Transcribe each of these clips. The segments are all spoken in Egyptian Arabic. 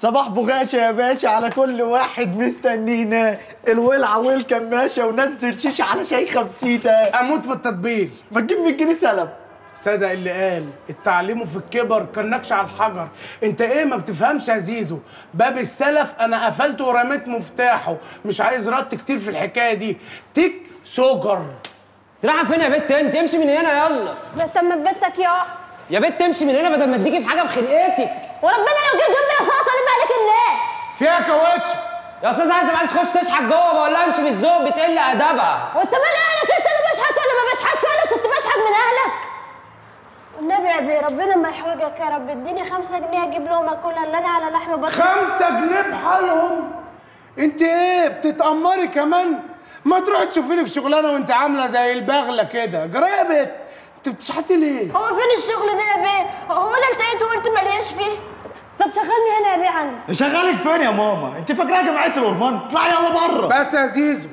صباح بغاشة يا باشا على كل واحد مستنينا الولعة والكماشة ونزل شيشة على شاي خمسينة اموت في التطبيل ما تجيب 100 جنيه سلم صدق اللي قال التعليم في الكبر كان نكش على الحجر انت ايه ما بتفهمش يا زيزو باب السلف انا قفلته ورميت مفتاحه مش عايز رد كتير في الحكايه دي تيك سوجر رايحه فين يا بت انت امشي من هنا يلا بهتم ببنتك يا يا بت امشي من هنا بدل ما تيجي في حاجه بخنقتك وربنا لو جه جنبنا سلطه لم عليك الناس فيها كاوتش يا استاذ عايز عايز تخش تشحت جوه بقول لها امشي بالذوق بتقل ادبها وانت مال اهلك انت اللي بشحت ولا ما بشحتش ولا كنت بشحت من اهلك والنبي يا ابي ربنا ما يحوجك يا رب اديني خمسة جنيه اجيب لهم اكلها اللي انا على لحم بطني خمسة جنيه بحالهم انت ايه بتتأمري كمان ما تروحي تشوفي لك شغلانه وانت عامله زي البغله كده جرى يا بت انت بتشحتي ليه هو فين الشغل ده يا بيه هو انا التقيت وقلت ملياش فيه طب شغلني هنا يا بيه عندك شغالك فين يا ماما انت فاكراها جمعية الأورمان اطلعي يلا بره بس يا زيزو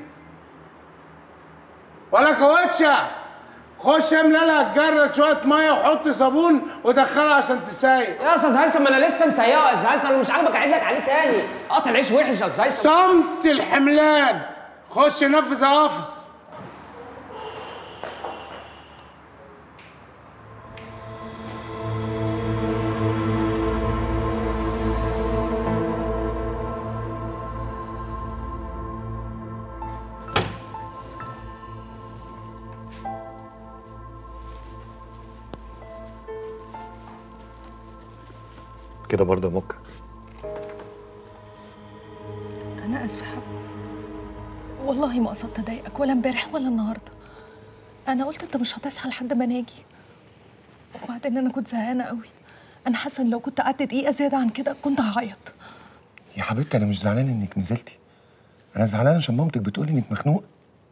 ولا كاوتشة خش املى لها الجرة شوية مية وحط صابون ودخلها عشان تسايق يا استاذ هيثم انا لسه مسيقه يا استاذ هيثم انا مش عاجبك اعيد لك عليه تاني قطع العيش وحش يا استاذ هيثم صمت الحملان خش نفذ قفص كده برضه يا موكا أنا آسفة يا حبيبي والله ما قصدت أضايقك ولا امبارح ولا النهاردة أنا قلت أنت مش هتصحى لحد ما ناجي وبعدين أنا كنت زهقانة قوي أنا حاسة إن لو كنت قعدت دقيقة زيادة عن كده كنت هعيط يا حبيبتي انا مش زعلان انك نزلتي انا زعلان عشان مامتك بتقولي انك مخنوقه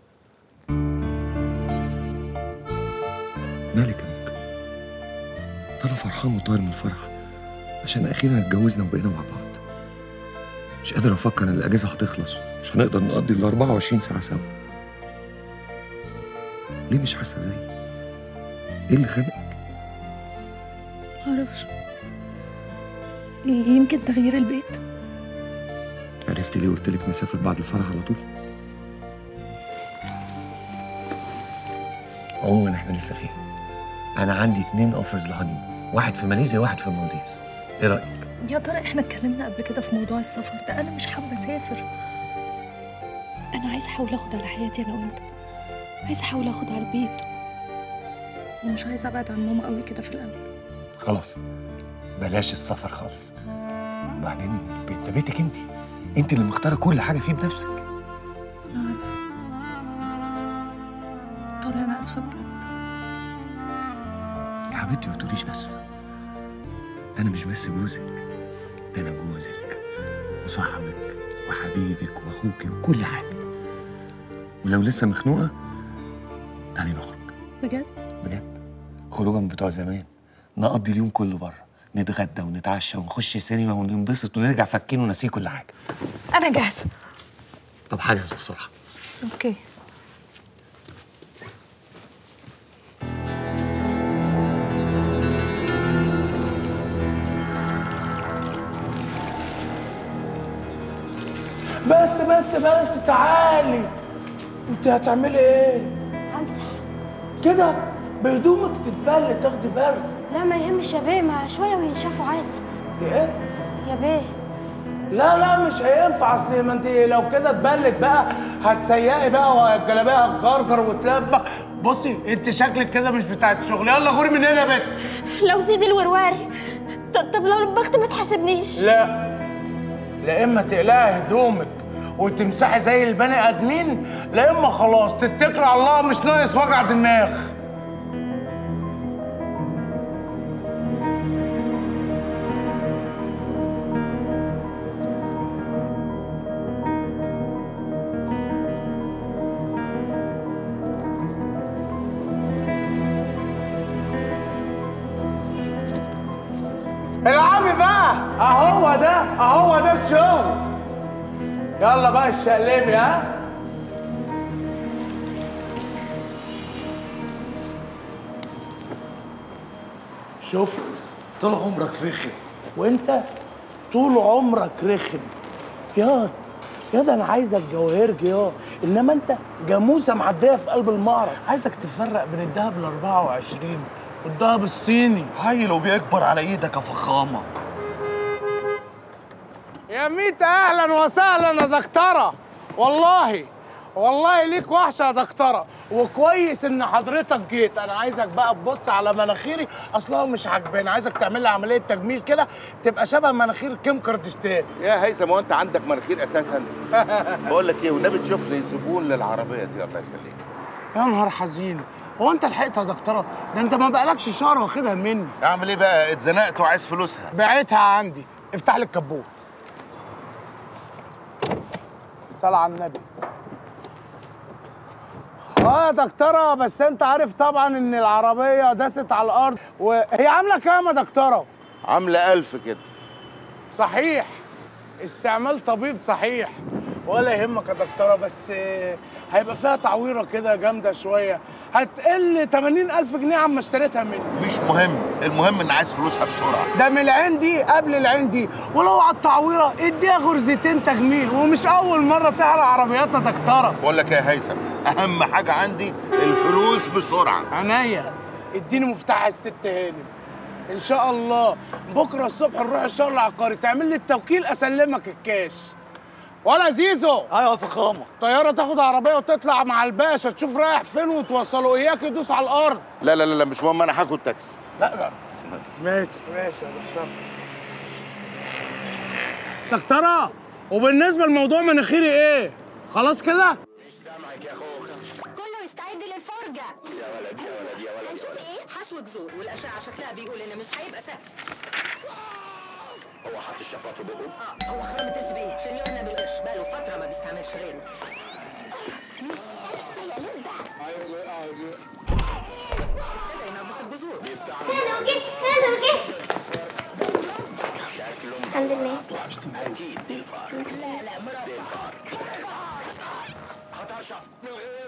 مالك يا موكا ده انا فرحان وطاير من الفرح عشان اخيرا اتجوزنا وبقينا مع بعض مش قادر افكر ان الاجازه هتخلص مش هنقدر نقضي ال 24 ساعه سوا ليه مش حاسه زيي ايه اللي خانقك معرفش يمكن تغيير البيت عرفتي ليه قلت لك نسافر بعد الفرح على طول عموما احنا لسه فيها انا عندي اتنين اوفرز لهانيمون واحد في ماليزيا وواحد في المالديفز ايه رايك يا ترى احنا اتكلمنا قبل كده في موضوع السفر ده انا مش حابه اسافر انا عايزه احاول اخد على حياتي انا وانت عايزه احاول اخد على البيت ومش عايزه ابعد عن ماما قوي كده في الاول خلاص بلاش السفر خالص وبعدين البيت ده بيتك انت انت اللي مختاره كل حاجه فيه بنفسك انا عارفه طارق انا اسفه بجد يا حبيبتي ما تقوليش اسفه ده انا مش بس جوزك ده انا جوزك وصاحبك وحبيبك واخوكي وكل حاجه ولو لسه مخنوقه تعالي نخرج بجد بجد خروجا بتوع زمان نقضي اليوم كله بره نتغدى ونتعشى ونخش سينما وننبسط ونرجع فاكين وناسيين كل حاجه انا جاهزه طب حجز بسرعه اوكي بس بس بس تعالي انت هتعملي ايه همسح كده بهدومك تتبل تاخدي برد لا ما يهمش يا بيه ما شويه وينشفوا عادي ايه يا بيه لا لا مش هينفع اصل ما انت لو كده اتبلت بقى هتسيقي بقى والجلابيه هتجرجر وتلبخ بصي انت شكلك كده مش بتاعت شغل يلا غوري من هنا يا بت لو سيدي الورواري ط- طب لو لبخت ما تحاسبنيش لا لا اما تقلعي هدومك وتمسحي زي البني ادمين لا اما خلاص تتكلي على الله مش ناقص وجع دماغ العبي بقى اهو ده اهو ده الشغل يلا بقى الشقلبي ها شفت طول عمرك فخم وانت طول عمرك رخم ياض ياض انا عايزك جوهرج يا انما انت جاموسه معديه في قلب المعرض عايزك تفرق بين الدهب ال 24 والدهب الصيني هاي لو بيكبر على ايدك يا فخامه يا ميت اهلا وسهلا يا دكتوره والله والله ليك وحشه يا دكتوره وكويس ان حضرتك جيت انا عايزك بقى تبص على مناخيري اصلها مش عاجباني عايزك تعمل لي عمليه تجميل كده تبقى شبه مناخير كيم كاردشتان يا هيثم هو انت عندك مناخير اساسا بقول لك ايه والنبي تشوف لي زبون للعربيه دي الله يخليك يا نهار حزين هو انت لحقت يا دكتوره ده انت ما بقالكش شهر واخدها مني اعمل ايه بقى اتزنقت وعايز فلوسها بعتها عندي افتح لي الكبوت صلى على النبي اه يا دكتوره بس انت عارف طبعا ان العربيه داست على الارض وهي عامله كام يا دكتوره عامله ألف كده صحيح استعمال طبيب صحيح ولا يهمك يا دكتوره بس آه، هيبقى فيها تعويره كده جامده شويه هتقل 80000 جنيه عما اشتريتها مني مش مهم المهم ان عايز فلوسها بسرعه ده من العين دي قبل العين دي ولو على التعويره اديها غرزتين تجميل ومش اول مره تعلى عربيات يا دكتوره بقول لك ايه يا هيثم اهم حاجه عندي الفلوس بسرعه عينيا اديني مفتاح الست هانم ان شاء الله بكره الصبح نروح الشغل العقاري تعمل لي التوكيل اسلمك الكاش ولا زيزو ايوه يا فخامه طياره تاخد عربيه وتطلع مع الباشا تشوف رايح فين وتوصله اياك يدوس على الارض لا لا لا لا مش مهم انا هاخد تاكسي لا لا ماشي ماشي يا دكتور دكتورة وبالنسبة لموضوع مناخيري ايه؟ خلاص كده؟ كله يستعد للفرجة يا ولد يا ولد يا ولد هنشوف ايه؟ حشو جذور والأشعة شكلها بيقول إن مش هيبقى سهل هو حط الشفاط في بقه؟ اه هو خرم الترس بإيه؟ شنيورنا بالقش بقاله فترة ما بيستعملش غيره مش شايفة يا لبة ابتدى ينظف الجذور فين وجيت فين وجيت الحمد لله لا لا مربع